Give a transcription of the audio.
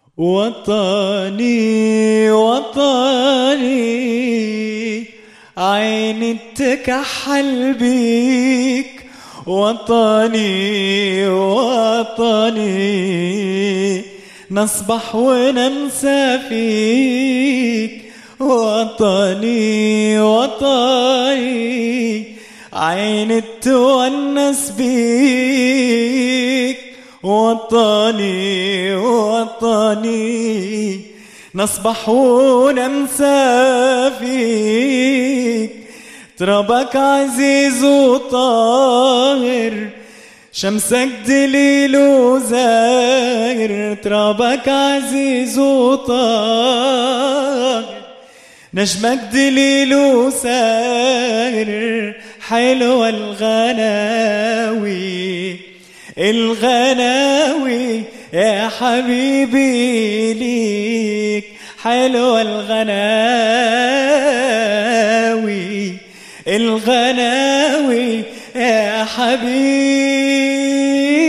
وطني وطني عيني تكحل بيك وطني وطني نصبح وننسى فيك وطني وطني عيني تونس بيك وطني وطني نصبح وننسى فيك ترابك عزيز وطاهر شمسك دليل وزاهر ترابك عزيز وطاهر نجمك دليل وساهر حلوة الغناوي الغناوي يا حبيبي ليك حلوة الغناوي الغناوي يا حبيبي